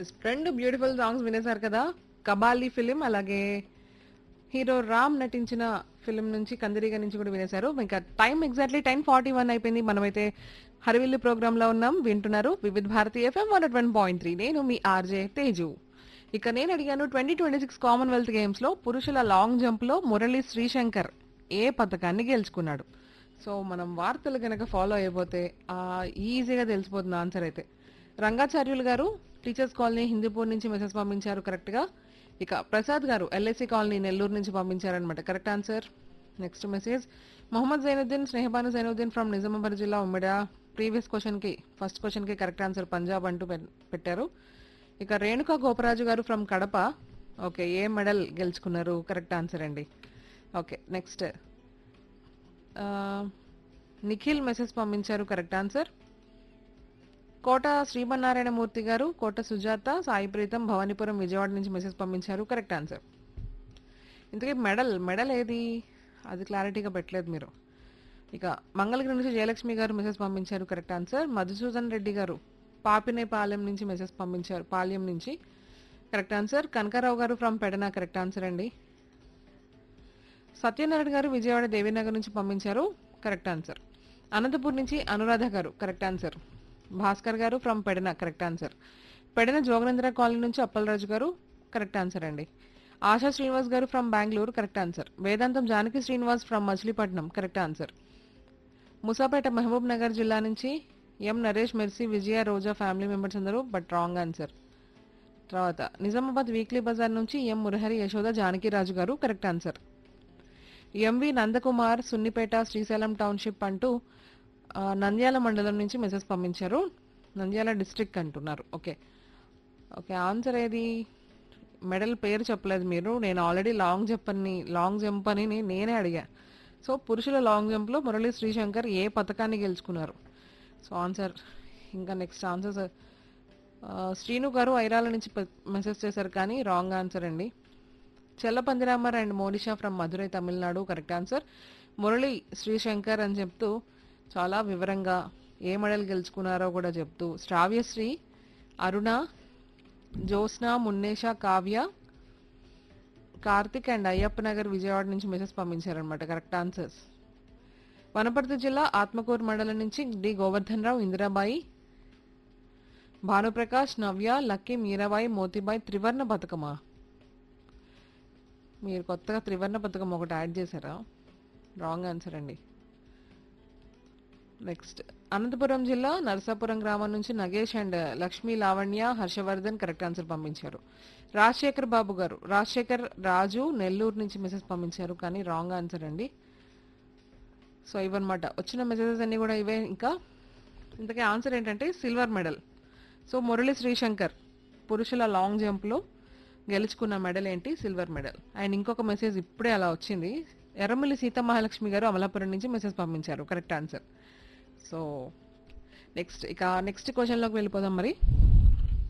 Yes, రెండు beautiful songs వినేశారు కదా కబాలి ఫిలిం అలాగే హీరో రామ్ నటించిన ఫిలిం నుంచి కందిరిగా నుంచి కూడా వినేశారు ఇంకా time exactly ten forty one అయిపోయింది మనమైతే హరివిల్లు ప్రోగ్రామ్ లో ఉన్నాం వింటున్నారు Vividh Bharati FM one one point three నేను మీ ఆర్జే తేజు ఇక నేను అడిగాను twenty twenty six Commonwealth Games లో పురుషుల లాంగ్ జంప్ లో మురళి శ్రీశంకర్ ఏ పథకాన్ని గెలుచుకున్నాడు సో మనం వార్తలు కనుక ఫాలో అయిపోతే ఆ, ఈజీగా తెలిసిపోతుంది ఆన్సర్ అయితే రంగాచార్యులు గారు టీచర్స్ కాలనీ హిందూపూర్ నుంచి మెసేజ్ పంపించారు కరెక్ట్ గా ఇక ప్రసాద్ గారు ఎల్ఐసి కాలనీ నెల్లూరు నుంచి పంపించారనమాట correct answer next message Mohammed Zainuddin Snehabanu Zainuddin from Nizamabad జిల్లా ఉమ్మడి ప్రీవియస్ క్వశ్చన్ కి ఫస్ట్ క్వశ్చన్ కి కరెక్ట్ ఆన్సర్ పంజాబ్ అంటూ పె- పెట్టారు ఇక రేణుకా గోపరాజు గారు ఫ్రమ్ కడప ఓకే ఏ మెడల్ గెలుచుకున్నారు కరెక్ట్ ఆన్సర్ అండి ఓకే నెక్స్ట్ నిఖిల్ మెసేజ్ పంపించారు కరెక్ట్ ఆన్సర్ కోట శ్రీమన్నారాయణ మూర్తి గారు కోట సుజాత సాయి ప్రీతం భవానీపురం విజయవాడ నుంచి మెసేజ్ పంపించారు కరెక్ట్ ఆన్సర్ ఇంతకీ మెడల్ మెడల్ ఏది అది క్లారిటీగా పెట్టలేదు మీరు ఇక మంగళగిరి నుంచి జయలక్ష్మి గారు మెసేజ్ పంపించారు కరెక్ట్ ఆన్సర్ మధుసూదన్ రెడ్డి గారు పాపినే పాలెం నుంచి మెసేజ్ పంపించారు పాలెం నుంచి కరెక్ట్ ఆన్సర్ కనకారావు గారు ఫ్రమ్ పెడన కరెక్ట్ ఆన్సర్ అండి సత్యనారాయణ గారు విజయవాడ దేవీనగర్ నుంచి పంపించారు కరెక్ట్ ఆన్సర్ అనంతపూర్ నుంచి అనురాధ గారు కరెక్ట్ ఆన్సర్ భాస్కర్ గారు from Pedana correct answer Pedana Joganendra colony నుంచి అప్పలరాజు గారు కరెక్ట్ ఆన్సర్ అండి ఆశా శ్రీనివాస్ గారు from Bengaluru correct answer Vedantam Janaki Srinivas from Machilipatnam correct answer Musapeta Mahabub Nagar జిల్లా నుంచి M Naresh Mercy Vijaya Roja family members అందరూ బట్ రాంగ్ ఆన్సర్ తర్వాత నిజామాబాద్ వీక్లీ బజార్ నుంచి ఎం మురహరి యశోద జానకిరాజు గారు correct answer MV Nandakumar Sunnipeta Srisailam township అంటూ ఆ, నంద్యాల మండలం నుంచి మెసేజ్ పంపించారు నంద్యాల డిస్ట్రిక్ట్ అంటున్నారు ఓకే ఓకే ఆన్సర్ ఏది మెడల్ పేరు చెప్పలేదు మీరు నేను ఆల్రెడీ లాంగ్ జంప్ అని లాంగ్ జంప్ అని నే- నేనే అడిగా సో పురుషుల లాంగ్ జంప్లో మురళీ శ్రీశంకర్ ఏ పథకాన్ని గెలుచుకున్నారు సో ఆన్సర్ ఇంకా నెక్స్ట్ ఆన్సర్ శ్రీను గారు ఐరాల నుంచి మెసేజ్ చేశారు కానీ రాంగ్ ఆన్సర్ అండి చెల్లపందిరామర్ and Monisha from Madurai Tamil Nadu correct answer Murali Sreeshankar అని చెప్తూ చాలా వివరంగా ఏ మెడల్ గెలుచుకున్నారో కూడా చెప్తూ శ్రావ్యశ్రీ అరుణ జ్యోత్స్న మున్నేష కావ్య కార్తిక్ అండ్ అయ్యప్ప నగర్ విజయవాడ నుంచి మెసేజ్ పంపించారనమాట కరెక్ట్ ఆన్సర్స్ వనపర్తి జిల్లా ఆత్మకూరు మండలం నుంచి డి గోవర్ధన్ రావు ఇందిరాబాయి భానుప్రకాష్ నవ్య లక్కీ మీరాబాయి మోతీబాయి త్రివర్ణ పథకమా మీరు కొత్తగా త్రివర్ణ పథకం ఒకటి యాడ్ చేశారా రాంగ్ ఆన్సర్ అండి నెక్స్ట్ అనంతపురం జిల్లా నరసాపురం గ్రామం నుంచి Nagesh and Lakshmi Lavanya Harshavardhan correct answer పంపించారు రాజశేఖర్ బాబు గారు రాజశేఖర్ రాజు నెల్లూరు నుంచి మెసేజ్ పంపించారు కానీ రాంగ్ ఆన్సర్ అండి సో ఇవన్నమాట వచ్చిన మెసేజెస్ అన్ని కూడా ఇవే ఇంకా ఇంతకీ ఆన్సర్ ఏంటంటే silver medal so Murali Sreeshankar పురుషుల లాంగ్ జంప్లో గెలుచుకున్న మెడల్ ఏంటి సిల్వర్ మెడల్ అండ్ ఇంకొక మెసేజ్ ఇప్పుడే అలా వచ్చింది ఎర్రమల్లి సీతమహాలక్ష్మి గారు అమలాపురం నుంచి మెసేజ్ పంపించారు కరెక్ట్ ఆన్సర్ సో నెక్స్ట్ ఇక నెక్స్ట్ క్వశ్చన్లోకి వెళ్ళిపోదాం మరి